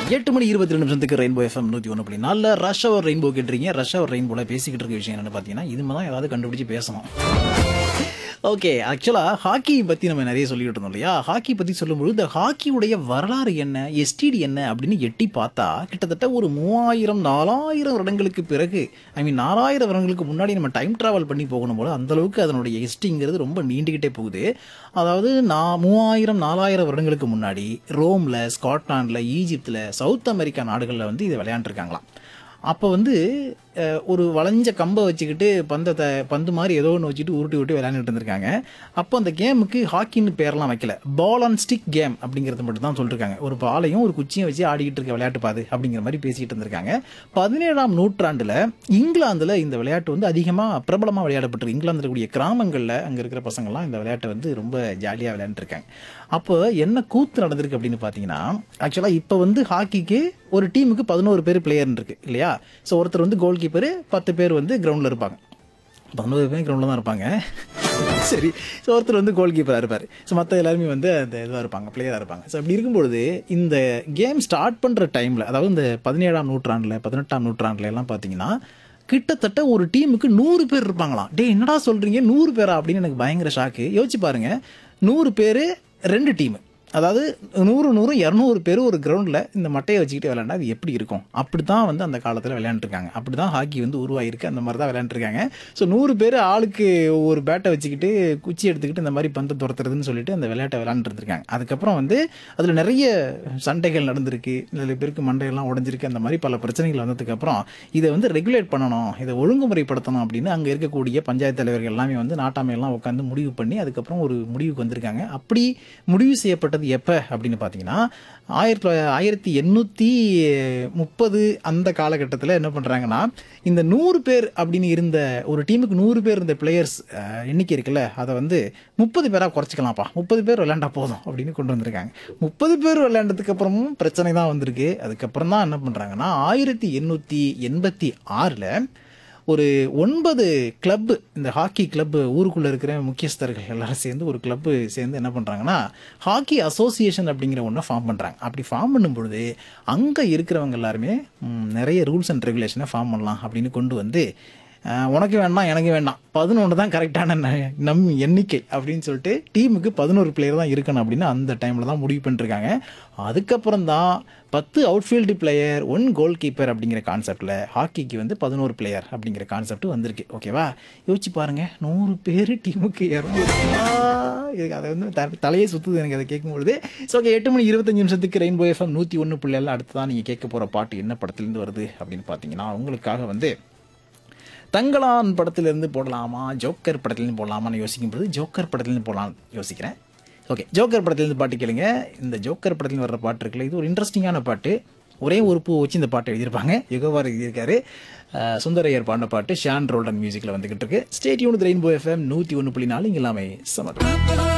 எட்டு மணி இருபத்தி ரெண்டு நிமிஷத்துக்கு ரெயின்போ எஃப்எம் நூற்றி ஒன்று புள்ளி நாலில் ரஷ் அவர் ரெயின்போ கேட்டுறீங்க ரஷ் அவர் ரெயின்போல பேசிக்கிட்டு இருக்க விஷயம் என்னன்னு பார்த்தீங்கன்னா இதுமே தான் ஏதாவது கண்டுபிடிச்சு பேசணும் ஓகே ஆக்சுவலாக ஹாக்கி பற்றி நம்ம நிறைய சொல்லிட்டு இருந்தோம் இல்லையா ஹாக்கி பற்றி சொல்லும்போது இந்த ஹாக்கியுடைய வரலாறு என்ன எஸ்டிடி என்ன அப்படின்னு எட்டி பார்த்தா கிட்டத்தட்ட ஒரு மூவாயிரம் நாலாயிரம் வருடங்களுக்கு பிறகு ஐ மீன் நாலாயிரம் வருடங்களுக்கு முன்னாடி நம்ம டைம் ட்ராவல் பண்ணி போகணும் போல அந்த அளவுக்கு அதனுடைய எஸ்டிங்கிறது ரொம்ப நீண்டுக்கிட்டே போகுது அதாவது நான் மூவாயிரம் நாலாயிரம் வருடங்களுக்கு முன்னாடி ரோமில் ஸ்காட்லாண்டில் ஈஜிப்தில் சவுத் அமெரிக்கா நாடுகளில் வந்து இதை விளையாண்டுருக்காங்களாம் அப்போ வந்து அஹ், ஒரு வளைஞ்ச கம்பை வச்சுக்கிட்டு பந்தத்தை பந்து மாதிரி ஏதோ ஒன்று வச்சுட்டு உருட்டி உருட்டி விளையாண்டுட்டு இருந்திருக்காங்க அப்போ அந்த கேமுக்கு ஹாக்கின்னு பேர்லாம் வைக்கல பால் அண்ட் ஸ்டிக் கேம் அப்படிங்கிறது மட்டும் தான் சொல்லியிருக்காங்க ஒரு பாலையும் ஒரு குச்சியும் வச்சு ஆடிக்கிட்டு இருக்க விளையாட்டு பாது அப்படிங்கிற மாதிரி பேசிக்கிட்டு இருந்திருக்காங்க பதினேழாம் நூற்றாண்டில் இங்கிலாந்தில் இந்த விளையாட்டு வந்து அதிகமாக பிரபலமாக விளையாடப்பட்டிருக்கு இங்கிலாந்தில் இருக்கக்கூடிய கிராமங்களில் அங்கே இருக்கிற பசங்கள்லாம் இந்த விளையாட்டை வந்து ரொம்ப ஜாலியாக விளையாண்டுருக்காங்க அப்போ என்ன கூத்து நடந்திருக்கு அப்படின்னு பார்த்தீங்கன்னா ஆக்சுவலாக இப்போ வந்து ஹாக்கிக்கு ஒரு டீமுக்கு பதினோரு பேர் பிளேயர்னு இருக்கு இல்லையா ஸோ ஒருத்தர் வந்து கோல் கீப்பர் பத்து பேர் வந்து கிரவுண்டில் இருப்பாங்க பதினோரு பேர் கிரவுண்டில் தான் இருப்பாங்க சரி ஸோ ஒருத்தர் வந்து கோல் கீப்பராக இருப்பார் ஸோ மற்ற எல்லாருமே வந்து அந்த இதுவாக இருப்பாங்க பிளேயராக இருப்பாங்க ஸோ அப்படி இருக்கும்பொழுது இந்த கேம் ஸ்டார்ட் பண்ணுற டைமில் அதாவது இந்த பதினேழாம் நூற்றாண்டில் பதினெட்டாம் நூற்றாண்டுல எல்லாம் பார்த்தீங்கன்னா கிட்டத்தட்ட ஒரு டீமுக்கு நூறு பேர் இருப்பாங்களாம் டே என்னடா சொல்கிறீங்க நூறு பேரா அப்படின்னு எனக்கு பயங்கர ஷாக்கு யோசிச்சு பாருங்க நூறு பேர் ரெண்டு டீமு அதாவது நூறு நூறு இரநூறு பேர் ஒரு கிரவுண்டில் இந்த மட்டையை வச்சுக்கிட்டு விளையாண்டா அது எப்படி இருக்கும் அப்படி தான் வந்து அந்த காலத்தில் விளையாண்டுருக்காங்க அப்படி தான் ஹாக்கி வந்து உருவாயிருக்கு அந்த மாதிரி தான் விளையாண்டுருக்காங்க ஸோ நூறு பேர் ஆளுக்கு ஒரு பேட்டை வச்சுக்கிட்டு குச்சி எடுத்துக்கிட்டு இந்த மாதிரி பந்தை துரத்துறதுன்னு சொல்லிட்டு அந்த விளையாட்டை விளையாண்டுருக்காங்க அதுக்கப்புறம் வந்து அதில் நிறைய சண்டைகள் நடந்திருக்கு நிறைய பேருக்கு மண்டையெல்லாம் உடஞ்சிருக்கு அந்த மாதிரி பல பிரச்சனைகள் வந்ததுக்கப்புறம் இதை வந்து ரெகுலேட் பண்ணணும் இதை ஒழுங்குமுறைப்படுத்தணும் அப்படின்னு அங்கே இருக்கக்கூடிய பஞ்சாயத்து தலைவர்கள் எல்லாமே வந்து நாட்டாமையெல்லாம் உட்காந்து முடிவு பண்ணி அதுக்கப்புறம் ஒரு முடிவுக்கு வந்திருக்காங்க அப்படி முடிவு செய்யப்பட்டது எப்போ அப்படின்னு பார்த்தீங்கன்னா ஆயிரத்தி தொள்ளாயிரத்தி ஆயிரத்தி எண்ணூற்றி முப்பது அந்த காலகட்டத்தில் என்ன பண்ணுறாங்கன்னா இந்த நூறு பேர் அப்படின்னு இருந்த ஒரு டீமுக்கு நூறு பேர் இருந்த பிளேயர்ஸ் எண்ணிக்கை இருக்குல்ல அதை வந்து முப்பது பேராக குறைச்சிக்கலாம்ப்பா முப்பது பேர் விளையாண்டா போதும் அப்படின்னு கொண்டு வந்திருக்காங்க முப்பது பேர் விளையாண்டதுக்கு அப்புறமும் பிரச்சனை தான் வந்திருக்கு அதுக்கப்புறம் தான் என்ன பண்ணுறாங்கன்னா ஆயிரத்தி எண்ணூற்றி எண்பத்தி ஆறில் ஒரு ஒன்பது கிளப்பு இந்த ஹாக்கி கிளப்பு ஊருக்குள்ளே இருக்கிற முக்கியஸ்தர்கள் எல்லாரும் சேர்ந்து ஒரு கிளப்பு சேர்ந்து என்ன பண்ணுறாங்கன்னா ஹாக்கி அசோசியேஷன் அப்படிங்கிற ஒன்றை ஃபார்ம் பண்ணுறாங்க அப்படி ஃபார்ம் பண்ணும் பொழுது அங்கே இருக்கிறவங்க எல்லாருமே ம், நிறைய ரூல்ஸ் அண்ட் ரெகுலேஷனை ஃபார்ம் பண்ணலாம் அப்படின்னு கொண்டு வந்து அஹ், உனக்கு வேண்டாம் எனக்கு வேண்டாம் பதினொன்று தான் கரெக்டான ந- நம் எண்ணிக்கை அப்படின்னு சொல்லிட்டு டீமுக்கு பதினோரு பிளேயர் தான் இருக்கணும் அப்படின்னு அந்த டைமில் தான் முடிவு பண்ணிருக்காங்க அதுக்கப்புறம் தான் பத்து outfield player one goalkeeper அப்படிங்கிற கான்செப்டில் ஹாக்கிக்கு வந்து பதினோரு பிளேயர் அப்படிங்கிற கான்செப்ட் வந்திருக்கு ஓகேவா யோசிச்சு பாருங்க நூறு பேர் டீமுக்கு இரநூறு இதுக்கு அதை வந்து த- தலையே சுற்றுது எனக்கு அதை கேட்கும்பொழுது ஸோ ஓகே எட்டு மணி இருபத்தஞ்சு நிமிஷத்துக்கு ரெயின்போ எஃப்எம் நூற்றி ஒன்று பிள்ளைகள் அடுத்து தான் நீங்கள் கேட்க போகிற பாட்டு என்ன படத்துலேருந்து வருது அப்படின்னு பார்த்தீங்கன்னா உங்களுக்காக வந்து தங்களான் படத்திலிருந்து போடலாமா ஜோக்கர் படத்துலேருந்து போடலாமான்னு யோசிக்கும்போது ஜோக்கர் படத்துலேருந்து போடலாம் யோசிக்கிறேன் ஓகே ஜோக்கர் படத்துலேருந்து பாட்டு கேளுங்க இந்த ஜோக்கர் படத்துலேருந்து வர்ற பாட்டு இருக்குல்ல இது ஒரு இன்ட்ரெஸ்டிங்கான பாட்டு ஒரே ஒரு பூ வச்சு இந்த பாட்டு எழுதியிருப்பாங்க யுகவார் எழுதியிருக்காரு அஹ் சுந்தரையர் பாடின பாட்டு ஷான் ரோல்டன் மியூசிக்கில் வந்துகிட்டு இருக்கு ஸ்டேட்யூன் ரெயின்போ எஃப்எம் நூற்றி ஒன்று புள்ளி நாலு இங்கே எல்லாமே சமட்டும்